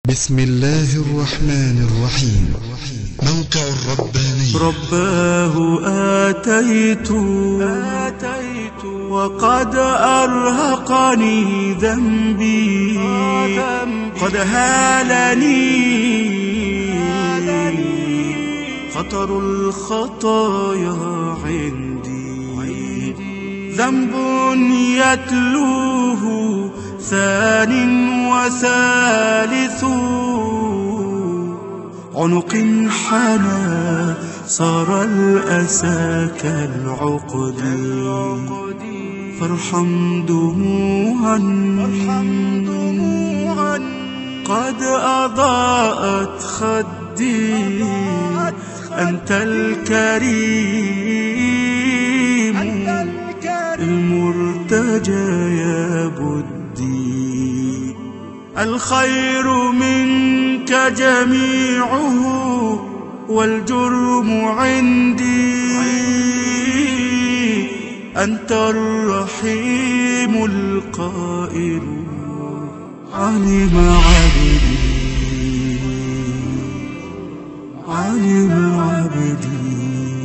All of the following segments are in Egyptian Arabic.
بسم الله الرحمن الرحيم موقع الرباني رباه آتيت آتيت وقد أرهقني ذنبي قد هالني خطر الخطايا عندي ذنب يتلوه ثان وثالث عنق حنى صار الأسى كالعقد فارحم دموعا قد أضاءت خدي أنت الكريم المرتجى يا بدي الخير منك جميعه والجرم عندي أنت الرحيم القائل علم عبدي علم عبدي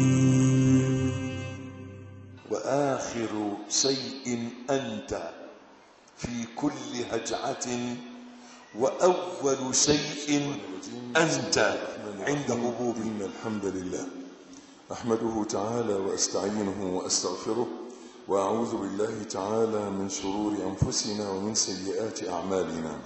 وآخر شيء أنت في كل هجعة وأول شيء أنت عند هبوب إن الحمد لله أحمده تعالى وأستعينه وأستغفره وأعوذ بالله تعالى من شرور أنفسنا ومن سيئات أعمالنا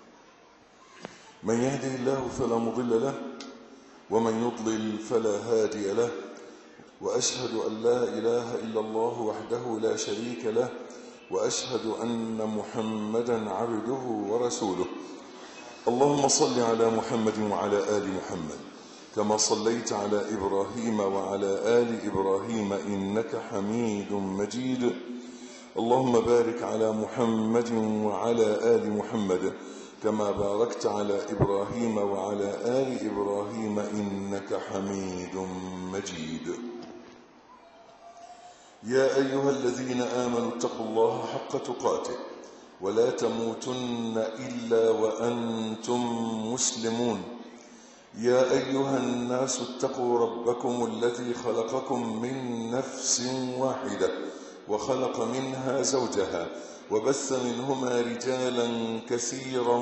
من يهده الله فلا مضل له ومن يضلل فلا هادي له وأشهد أن لا إله إلا الله وحده لا شريك له وأشهد أن محمدا عبده ورسوله اللهم صل على محمد وعلى آل محمد كما صليت على إبراهيم وعلى آل إبراهيم إنك حميد مجيد اللهم بارك على محمد وعلى آل محمد كما باركت على إبراهيم وعلى آل إبراهيم إنك حميد مجيد يا أيها الذين آمنوا اتقوا الله حق تقاته ولا تموتن إلا وأنتم مسلمون يا أيها الناس اتقوا ربكم الذي خلقكم من نفس واحدة وخلق منها زوجها وبث منهما رجالا كثيرا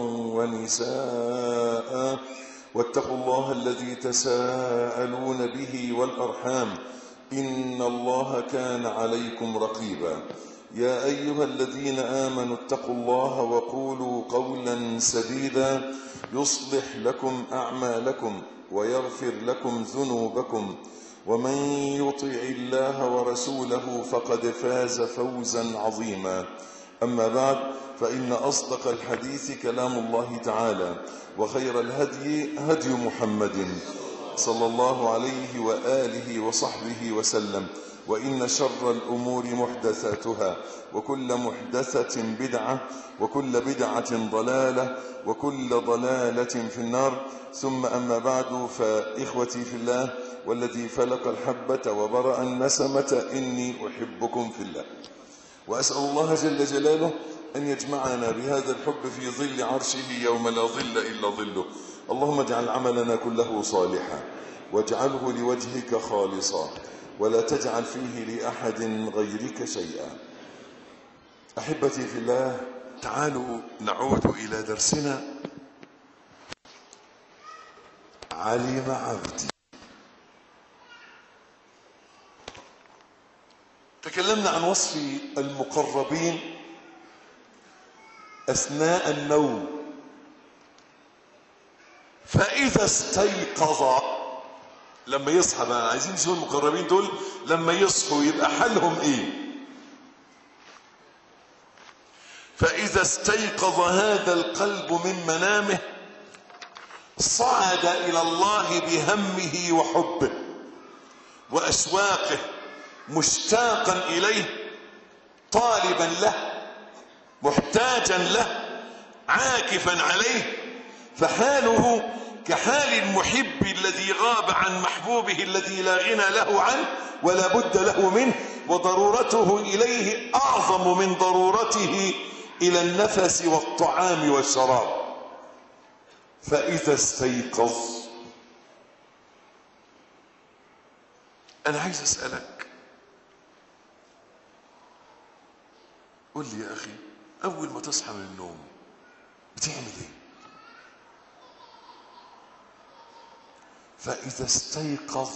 ونساء واتقوا الله الذي تساءلون به والأرحام إن الله كان عليكم رقيبا يا أيها الذين آمنوا اتقوا الله وقولوا قولا سديدا يصلح لكم أعمالكم ويغفر لكم ذنوبكم ومن يطع الله ورسوله فقد فاز فوزا عظيما أما بعد فإن أصدق الحديث كلام الله تعالى وخير الهدي هدي محمد صلى الله عليه وآله وصحبه وسلم وإن شر الأمور محدثاتها وكل محدثة بدعة وكل بدعة ضلالة وكل ضلالة في النار ثم أما بعد فإخوتي في الله والذي فلق الحبة وبرأ النسمة إني أحبكم في الله وأسأل الله جل جلاله أن يجمعنا بهذا الحب في ظل عرشه يوم لا ظل إلا ظله اللهم اجعل عملنا كله صالحا واجعله لوجهك خالصا ولا تجعل فيه لأحد غيرك شيئا أحبتي في الله تعالوا نعود إلى درسنا علم عبدي تكلمنا عن وصف المقربين أثناء النوم فإذا استيقظ لما يصحى بقى عايزين نشوف المقربين دول لما يصحوا يبقى حالهم ايه فإذا استيقظ هذا القلب من منامه صعد إلى الله بهمه وحبه وأشواقه مشتاقا إليه طالبا له محتاجا له عاكفا عليه فحاله كحال المحب الذي غاب عن محبوبه الذي لا غنى له عنه ولا بد له منه وضرورته إليه أعظم من ضرورته إلى النفس والطعام والشراب فإذا استيقظ أنا عايز أسألك قول لي يا أخي أول ما تصحى من النوم بتعمل إيه؟ فإذا استيقظ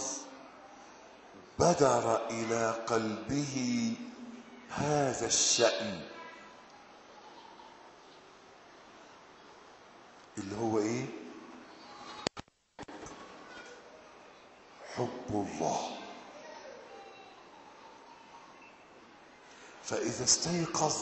بدر إلى قلبه هذا الشأن اللي هو إيه؟ حب الله فإذا استيقظ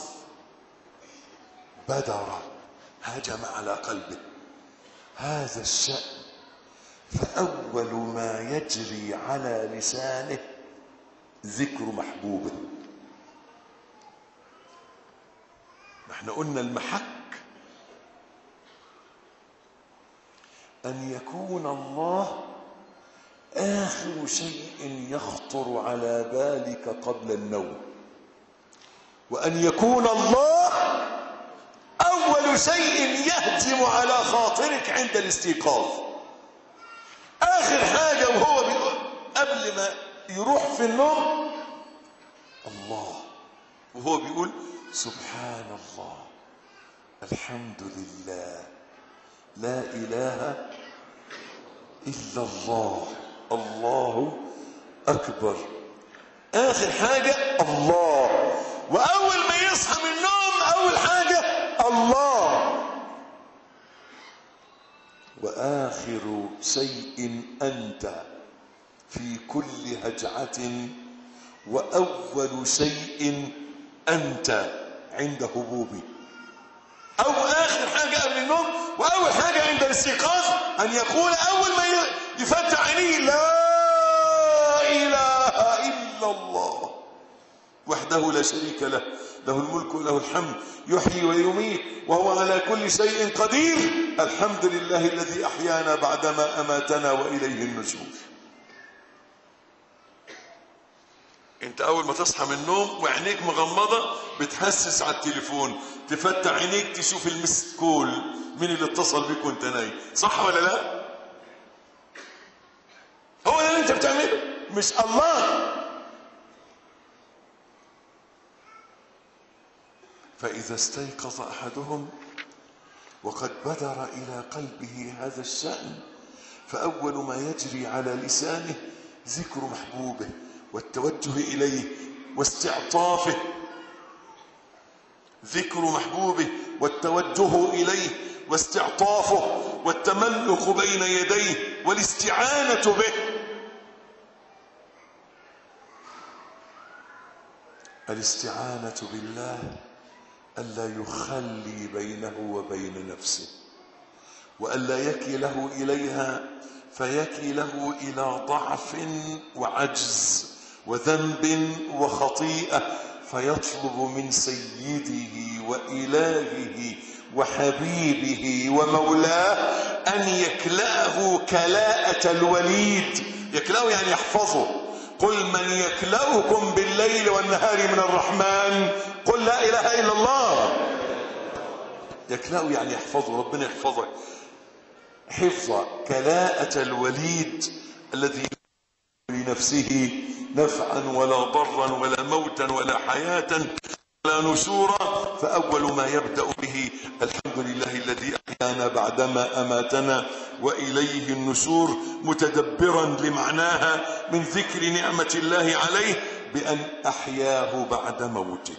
بدر هجم على قلبه هذا الشأن فأول ما يجري على لسانه ذكر محبوبه ما احنا قلنا المحك أن يكون الله آخر شيء يخطر على بالك قبل النوم وأن يكون الله أول شيء يهجم على خاطرك عند الاستيقاظ آخر حاجة وهو بيقول قبل ما يروح في النوم الله وهو بيقول سبحان الله الحمد لله لا إله إلا الله الله أكبر آخر حاجة الله وأول ما يصحى من النوم أول حاجة الله وآخر شيء أنت في كل هجعة وأول شيء أنت عند هبوبي أو آخر حاجة قبل النوم وأول حاجة عند الاستيقاظ أن يقول أول ما يفتح عينيه لا إله إلا الله وحده لا شريك له له الملك وله الحمد يحيي ويميت وهو على كل شيء قدير الحمد لله الذي أحيانا بعدما أماتنا وإليه النشور انت اول ما تصحى من النوم وعينيك مغمضة بتحسس على التليفون تفتح عينيك تشوف المس كول مين اللي اتصل بيك وانت نايم صح ولا لا هو ده اللي انت بتعمله مش الله فإذا استيقظ أحدهم وقد بدر إلى قلبه هذا الشأن فأول ما يجري على لسانه ذكر محبوبه والتوجه إليه واستعطافه ذكر محبوبه والتوجه إليه واستعطافه والتملق بين يديه والاستعانة به الاستعانة بالله ألا يخلي بينه وبين نفسه وألا يكله إليها فيكله إلى ضعف وعجز وذنب وخطيئة فيطلب من سيده وإلهه وحبيبه ومولاه أن يكلأه كلاءة الوليد يكلأه يعني يحفظه قل من يكلأكم بالليل والنهار من الرحمن قل لا إله إلا الله يكلأه يعني يحفظه ربنا يحفظك حفظ كلاءة الوليد الذي لنفسه نفعا ولا ضرا ولا موتا ولا حياة ولا نشورا فأول ما يبدأ به الحمد لله الذي أحيانا بعدما أماتنا وإليه النشور متدبرا لمعناها من ذكر نعمة الله عليه بأن أحياه بعد موته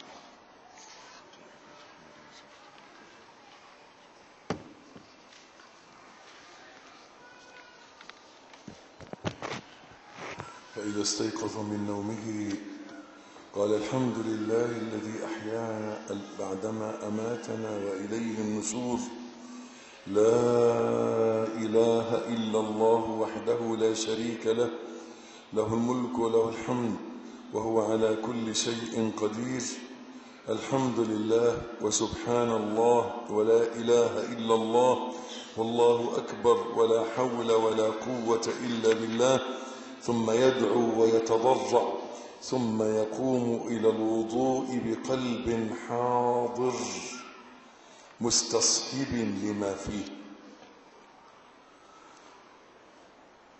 فإذا استيقظ من نومه قال الحمد لله الذي أحيانا بعدما أماتنا وإليه النشور لا إله إلا الله وحده لا شريك له له الملك وله الحمد وهو على كل شيء قدير الحمد لله وسبحان الله ولا إله إلا الله والله أكبر ولا حول ولا قوة إلا بالله ثم يدعو ويتضرع ثم يقوم إلى الوضوء بقلب حاضر مستصحب لما فيه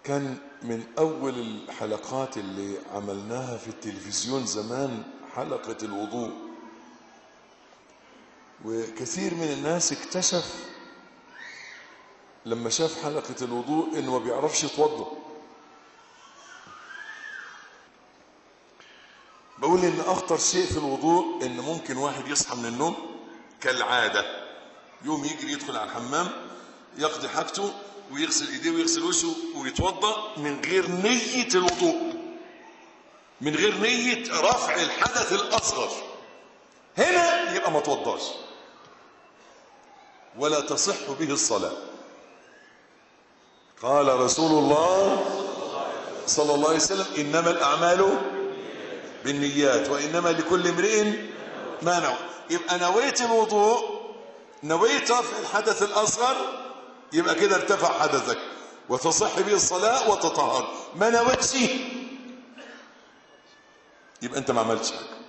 كان من أول الحلقات اللي عملناها في التلفزيون زمان حلقة الوضوء وكثير من الناس اكتشف لما شاف حلقة الوضوء انه ما بيعرفش يتوضا بقول ان اخطر شيء في الوضوء ان ممكن واحد يصحى من النوم كالعادة يوم يجري يدخل على الحمام يقضي حاجته ويغسل ايديه ويغسل وشه ويتوضا من غير نية الوضوء من غير نية رفع الحدث الاصغر هنا يبقى ما توضاش ولا تصح به الصلاة قال رسول الله صلى الله عليه وسلم إنما الأعمال بالنيات وإنما لكل امرئ ما نوى يبقى نويت الوضوء نويت رفع الحدث الأصغر يبقى كده ارتفع حدثك وتصح به الصلاة وتطهر ما نويتش يبقى انت ما عملتش حاجة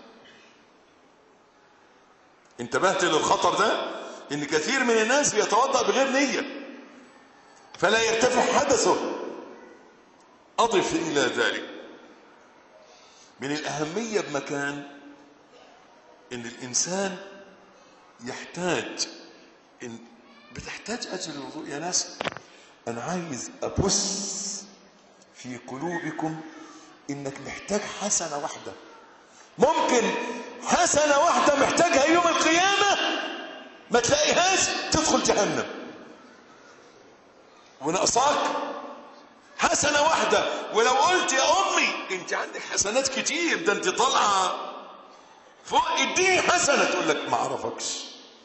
انتبهت للخطر ده ان كثير من الناس بيتوضا بغير نيه فلا يرتفع حدثه اضف الى ذلك من الاهميه بمكان ان الانسان يحتاج إن بتحتاج اجل الوضوء يا ناس انا عايز ابث في قلوبكم انك محتاج حسنه واحده ممكن حسنه واحده محتاجها يوم القيامه ما تلاقيهاش تدخل جهنم وناقصاك حسنة واحدة ولو قلت يا أمي أنت عندك حسنات كتير ده أنت طالعة فوق اديني حسنة تقول لك ما أعرفكش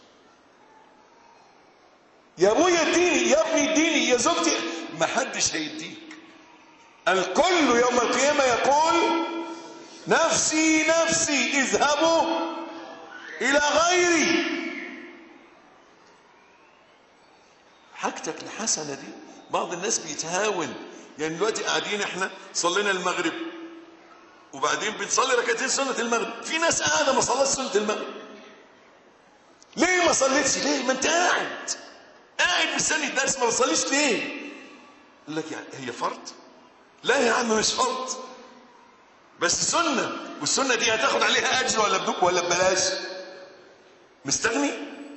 يا أبويا اديني يا ابني اديني يا زوجتي ما حدش هيديك الكل يوم القيامة يقول نفسي نفسي اذهبوا إلى غيري حاجتك الحسنة دي بعض الناس بيتهاون يعني دلوقتي قاعدين احنا صلينا المغرب وبعدين بنصلي ركعتين سنة المغرب في ناس قاعدة ما صلتش سنة المغرب ليه ما صليتش ليه ما انت قاعد قاعد مستني الدرس ما بتصليش ليه يقول لك يعني هي فرض لا يا عم مش فرض بس سنة والسنة دي هتاخد عليها أجر ولا بدوك ولا ببلاش مستغني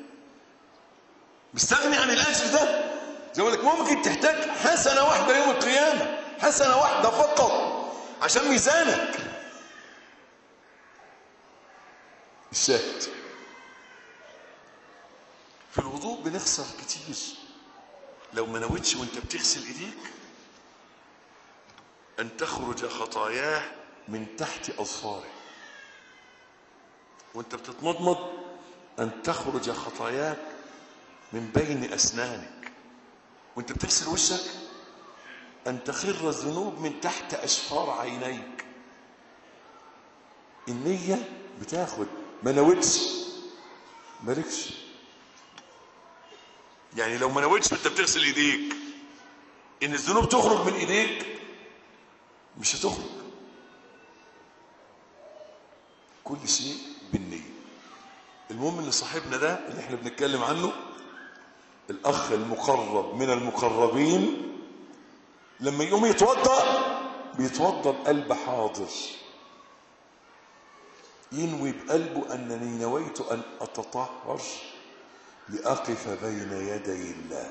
مستغني عن الأجر ده زي ما لك ممكن تحتاج حسنة واحدة يوم القيامة حسنة واحدة فقط عشان ميزانك الشاهد في الوضوء بنخسر كتير لو ما نويتش وانت بتغسل ايديك ان تخرج خطاياه من تحت اظفاره وانت بتتمضمض ان تخرج خطاياك من بين اسنانك وانت بتغسل وشك ان تخر الذنوب من تحت اشفار عينيك النية بتاخد ما نويتش مالكش يعني لو ما نويتش وانت بتغسل ايديك ان الذنوب تخرج من ايديك مش هتخرج كل شيء بالنية المهم ان صاحبنا ده اللي احنا بنتكلم عنه الاخ المقرب من المقربين لما يقوم يتوضا بيتوضا بقلب حاضر ينوي بقلبه انني نويت ان اتطهر لاقف بين يدي الله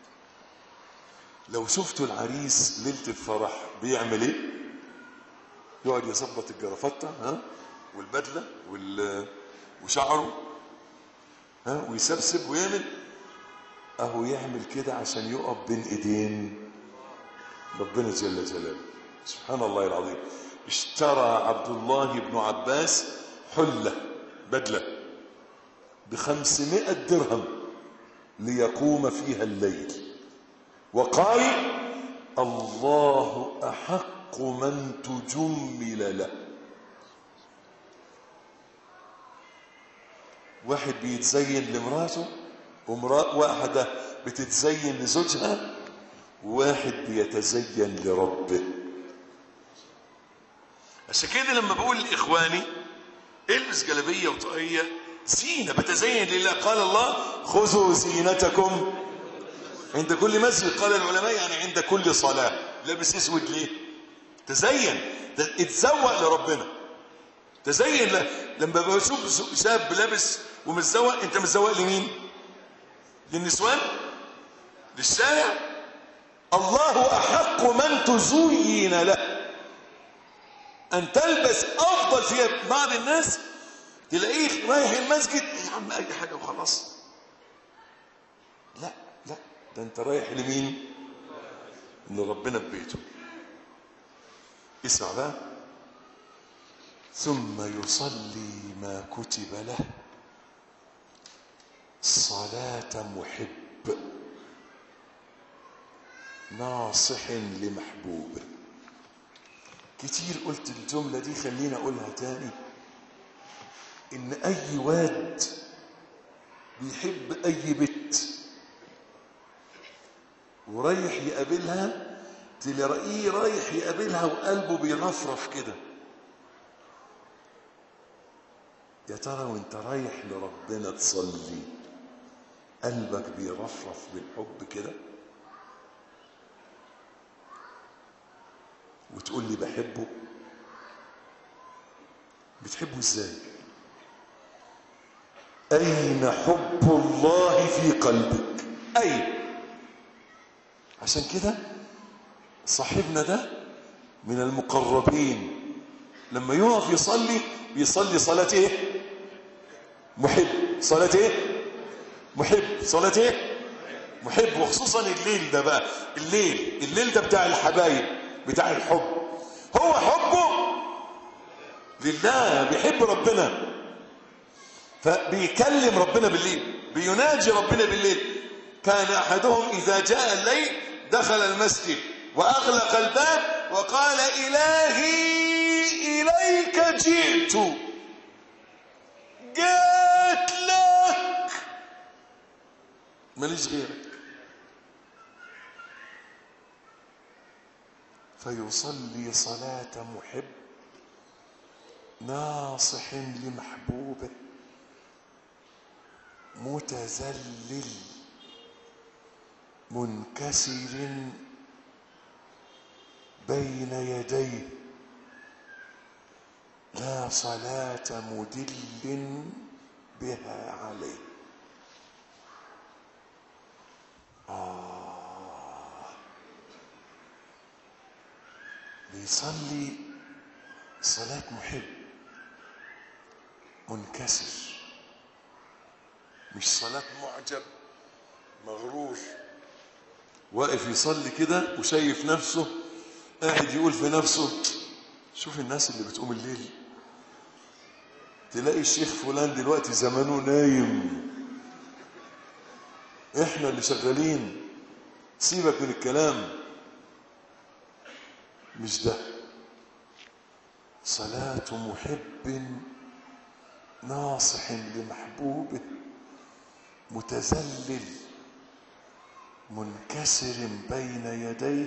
لو شفتوا العريس ليله الفرح بيعمل ايه يقعد يظبط الجرافته ها والبدله وال وشعره ها ويسبسب ويعمل اهو يعمل كده عشان يقف بين ايدين ربنا جل جلاله سبحان الله العظيم اشترى عبد الله بن عباس حلة بدلة بخمسمائة درهم ليقوم فيها الليل وقال الله أحق من تجمل له واحد بيتزين لمراته ومرأة واحدة بتتزين لزوجها وواحد بيتزين لربه عشان كده لما بقول لاخواني البس جلابيه وطاقيه زينه بتزين لله قال الله خذوا زينتكم عند كل مسجد قال العلماء يعني عند كل صلاه لابس اسود ليه تزين ت- اتزوق لربنا تزين ل... لما بشوف شاب لابس ومتزوق انت متزوق لمين للنسوان للشارع الله احق من تزين له ان تلبس افضل ثياب بعض الناس تلاقيه رايح المسجد يا عم اي حاجه وخلاص لا لا ده انت رايح لمين لربنا ببيته اسمع بقى ثم يصلي ما كتب له صلاة محب ناصح لمحبوبه كتير قلت الجملة دي خلينا أقولها تاني إن أي واد بيحب أي بت ورايح يقابلها تلاقيه رايح يقابلها وقلبه بيرفرف كده يا ترى وانت رايح لربنا تصلي قلبك بيرفرف بالحب كده وتقول لي بحبه بتحبه ازاي اين حب الله في قلبك اين عشان كده صاحبنا ده من المقربين لما يقف يصلي بيصلي صلاة ايه محب صلاة ايه محب صلاة ايه محب وخصوصا الليل ده بقى الليل الليل ده بتاع الحبايب بتاع الحب هو حبه لله بيحب ربنا فبيكلم ربنا بالليل بيناجي ربنا بالليل كان احدهم اذا جاء الليل دخل المسجد واغلق الباب وقال الهي اليك جئت جئت لك ماليش غيرك فيصلي صلاة محب ناصح لمحبوبه متذلل منكسر بين يديه لا صلاة مدل بها عليه بيصلي صلاة محب منكسر مش صلاة معجب مغرور واقف يصلي كده وشايف نفسه قاعد يقول في نفسه شوف الناس اللي بتقوم الليل تلاقي الشيخ فلان دلوقتي زمانه نايم احنا اللي شغالين سيبك من الكلام مش ده صلاة محب ناصح لمحبوبه متذلل منكسر بين يديه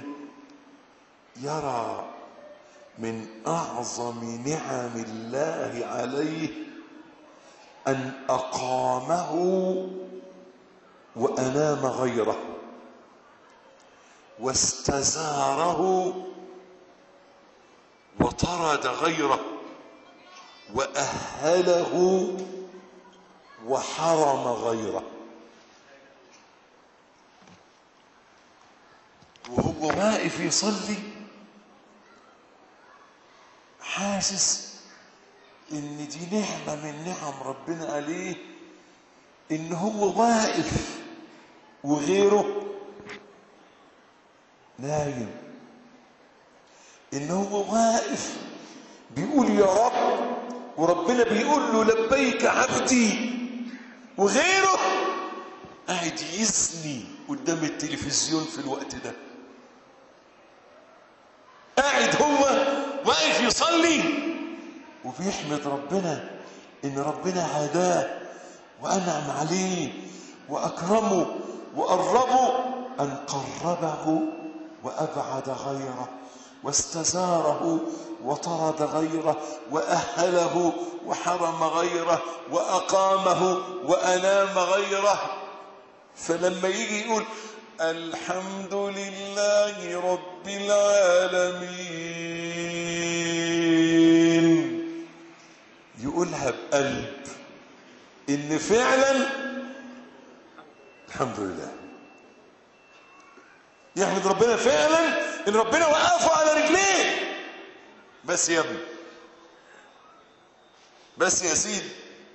يرى من اعظم نعم الله عليه ان اقامه وانام غيره واستزاره وطرد غيره واهله وحرم غيره وهو واقف يصلي حاسس ان دي نعمه من نعم ربنا عليه ان هو واقف وغيره نايم ان هو واقف بيقول يا رب وربنا بيقول له لبيك عبدي وغيره قاعد يزني قدام التلفزيون في الوقت ده قاعد هو واقف يصلي وبيحمد ربنا ان ربنا هداه وانعم عليه واكرمه وقربه ان قربه وابعد غيره واستزاره وطرد غيره واهله وحرم غيره واقامه وانام غيره فلما يجي يقول الحمد لله رب العالمين يقولها بقلب ان فعلا الحمد لله يحمد ربنا فعلا ان ربنا وقفه على رجليه بس يا ابني بس يا سيدي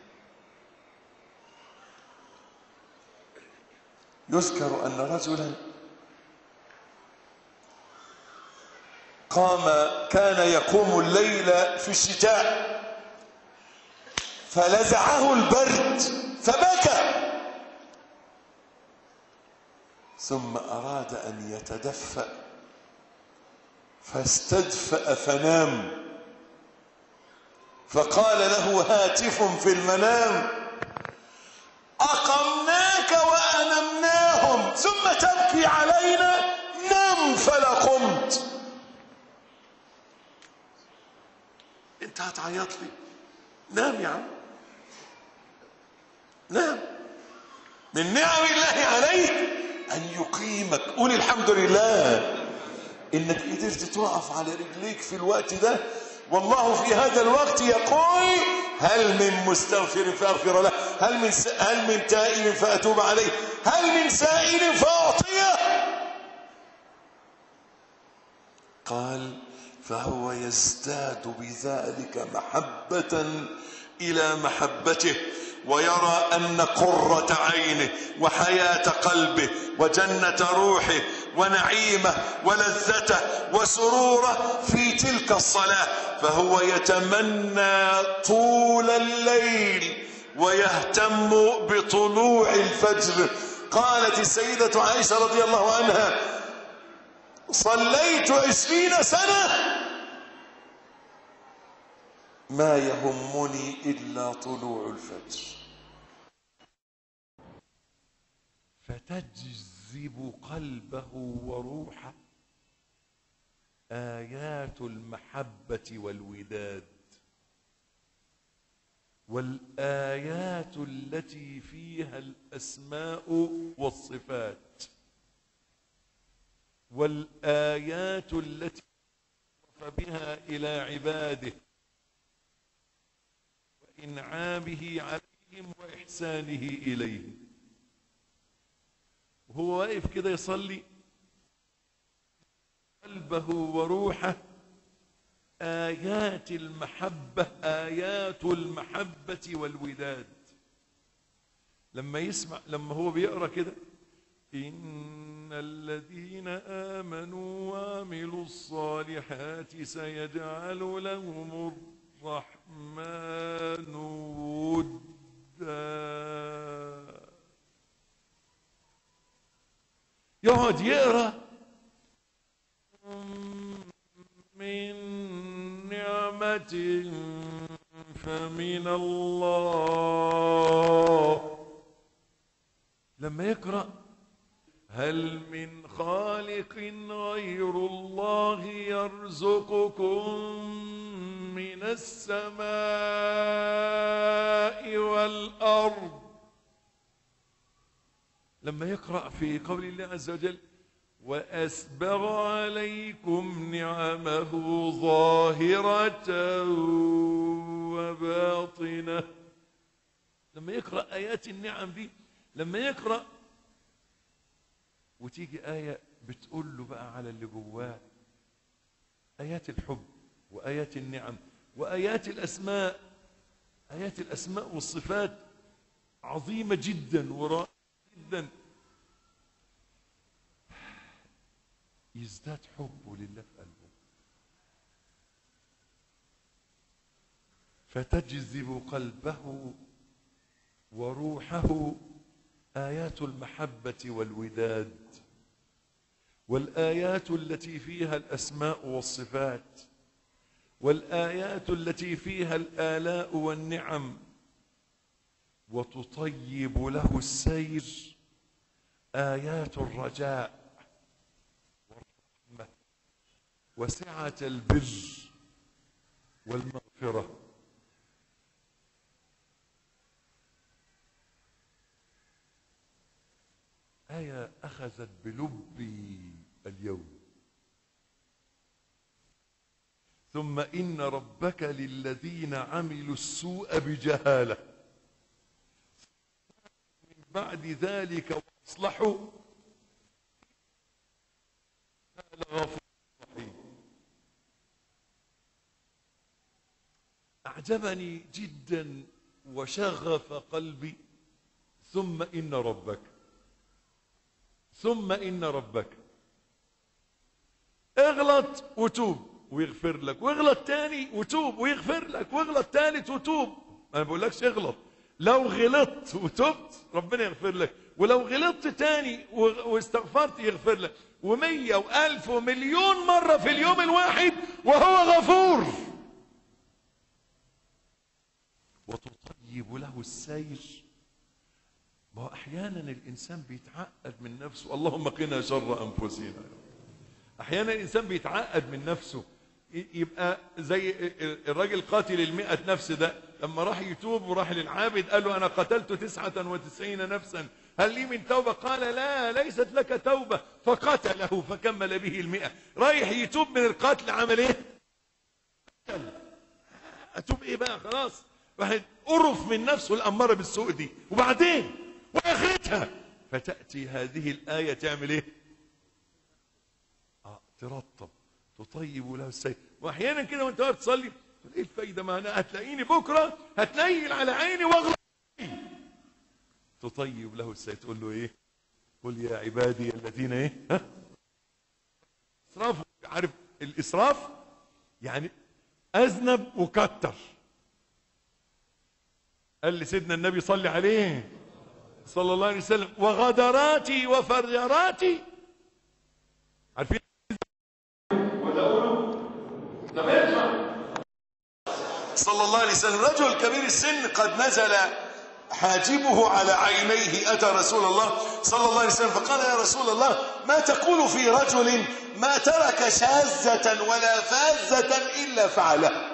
يذكر ان رجلا قام كان يقوم الليل في الشتاء فلزعه البرد فبكى ثم اراد ان يتدفا فاستدفا فنام فقال له هاتف في المنام اقمناك وانمناهم ثم تبكي علينا نم فلا قمت انت هتعيط لي نام يا عم نام من نعم الله عليك ان يقيمك قول الحمد لله انك قدرت تقف على رجليك في الوقت ده والله في هذا الوقت يقول هل من مستغفر فاغفر له هل من س... هل من تائب فاتوب عليه هل من سائل فاعطيه قال فهو يزداد بذلك محبه الى محبته ويرى ان قره عينه وحياه قلبه وجنه روحه ونعيمه ولذته وسروره في تلك الصلاه فهو يتمنى طول الليل ويهتم بطلوع الفجر قالت السيده عائشه رضي الله عنها صليت عشرين سنه ما يهمني الا طلوع الفجر فتجذب قلبه وروحه ايات المحبه والوداد والايات التي فيها الاسماء والصفات والايات التي وصف بها الى عباده وانعامه عليهم واحسانه اليهم وهو واقف كده يصلي قلبه وروحه آيات المحبة آيات المحبة والوداد لما يسمع لما هو بيقرأ كده إن الذين آمنوا وعملوا الصالحات سيجعل لهم الرحمن ودا يقعد يقرا من نعمة فمن الله لما يقرأ هل من خالق غير الله يرزقكم من السماء والأرض لما يقرأ في قول الله عز وجل وأسبغ عليكم نعمه ظاهرة وباطنة لما يقرأ آيات النعم دي لما يقرأ وتيجي آية بتقول له بقى على اللي جواه آيات الحب وآيات النعم وآيات الأسماء آيات الأسماء والصفات عظيمة جدا ورائعة جدا يزداد حبه لله في قلبه فتجذب قلبه وروحه آيات المحبة والوداد والآيات التي فيها الأسماء والصفات والآيات التي فيها الآلاء والنعم وتطيب له السير آيات الرجاء والرحمة وسعة البر والمغفرة آية أخذت بلبي اليوم ثم إن ربك للذين عملوا السوء بجهالة من بعد ذلك واصلحوا لغفور رحيم أعجبني جدا وشغف قلبي ثم إن ربك ثم إن ربك اغلط وتوب ويغفر لك واغلط تاني وتوب ويغفر لك واغلط تالت وتوب انا ما بقولكش اغلط لو غلطت وتبت ربنا يغفر لك ولو غلطت تاني و- واستغفرت يغفر لك ومية والف ومليون مرة في اليوم الواحد وهو غفور وتطيب له السير ما هو احيانا الانسان بيتعقد من نفسه اللهم قنا شر انفسنا احيانا الانسان بيتعقد من نفسه ي- يبقى زي الراجل قاتل المئة نفس ده لما راح يتوب وراح للعابد قال له انا قتلت تسعة وتسعين نفسا هل لي من توبة قال لا ليست لك توبة فقتله فكمل به المئة رايح يتوب من القتل عمل ايه قتل. اتوب ايه بقى خلاص واحد قرف من نفسه الاماره بالسوء دي وبعدين واخرتها فتاتي هذه الايه تعمل ايه اه ترطب تطيب له السير واحيانا كده وانت واقف تصلي تقول ايه الفايده ما انا هتلاقيني بكره هتنيل على عيني واغلط تطيب له السير تقول له ايه قل يا عبادي الذين ايه ها اسراف عارف الاسراف يعني اذنب وكتر قال لسيدنا النبي صلى عليه صلى الله عليه وسلم وغدراتي وفجراتي عارفين صلى الله عليه وسلم رجل كبير السن قد نزل حاجبه على عينيه أتى رسول الله صلى الله عليه وسلم فقال يا رسول الله ما تقول في رجل ما ترك شاذة ولا فاذة إلا فعلها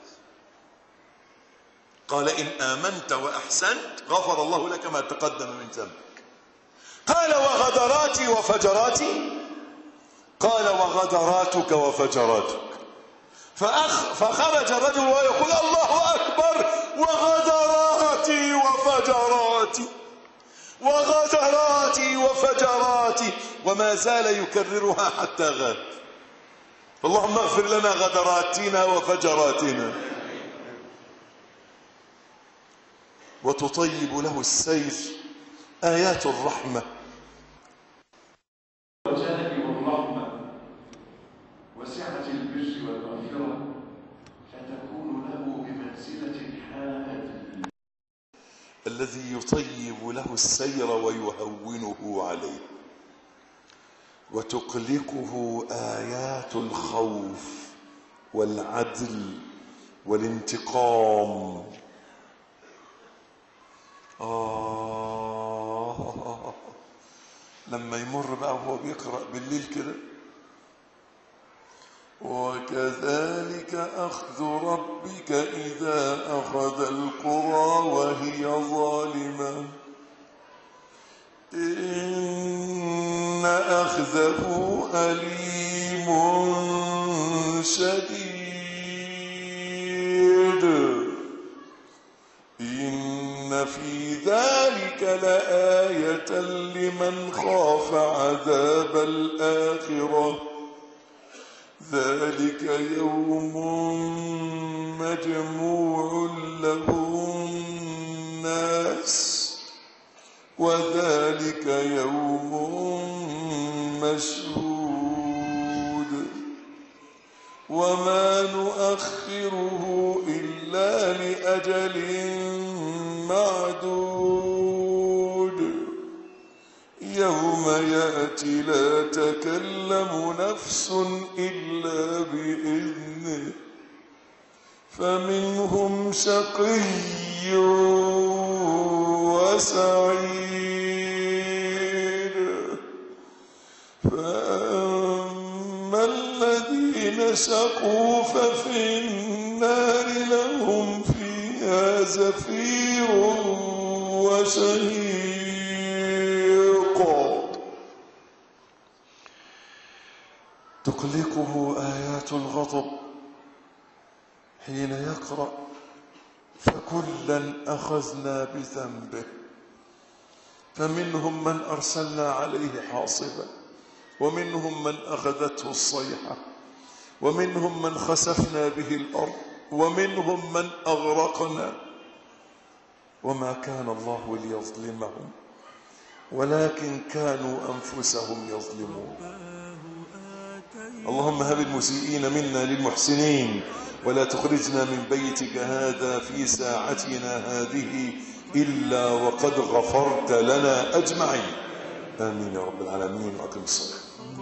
قال إن آمنت وأحسنت غفر الله لك ما تقدم من ذنبك قال وغدراتي وفجراتي قال وغدراتك وفجراتك فأخ فخرج الرجل ويقول الله أكبر وغدراتي وفجراتي وغدراتي وفجراتي وما زال يكررها حتى غاب اللهم اغفر لنا غدراتنا وفجراتنا وتطيب له السير آيات الرحمة وجانب الرحمة وسعة البر والمغفرة فتكون له بمنزلة الحامل الذي يطيب له السير ويهونه عليه وتقلقه آيات الخوف والعدل والانتقام آه لما يمر بقى وهو بيقرأ بالليل كده وكذلك أخذ ربك إذا أخذ القرى وهي ظالمة إن أخذه أليم شديد إن في ذلك لآية لمن خاف عذاب الآخرة ذلك يوم مجموع له الناس وذلك يوم مشهود وما نؤخره إلا لأجل معدود يوم يأتي لا تكلم نفس إلا بإذنه فمنهم شقي وسعيد فأما الذين شقوا ففي النار لهم فيها زفير وشهيق تقلقه آيات الغضب حين يقرأ فكلا أخذنا بذنبه فمنهم من أرسلنا عليه حاصبا ومنهم من أخذته الصيحة ومنهم من خسفنا به الأرض ومنهم من أغرقنا وما كان الله ليظلمهم ولكن كانوا أنفسهم يظلمون اللهم هب المسيئين منا للمحسنين ولا تخرجنا من بيتك هذا في ساعتنا هذه إلا وقد غفرت لنا أجمعين آمين يا رب العالمين وأقم الصلاة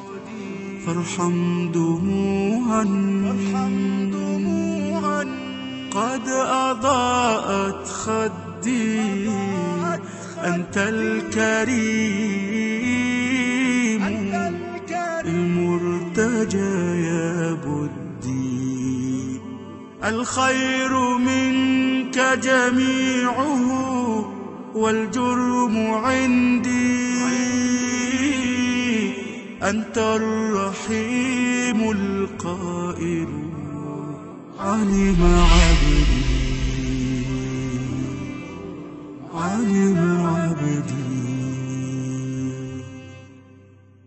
فارحم دموعا قد أضاءت خدي أنت الكريم المرتجى يا بدي الخير منك جميعه والجرم عندي أنت الرحيم القائل علم عبدي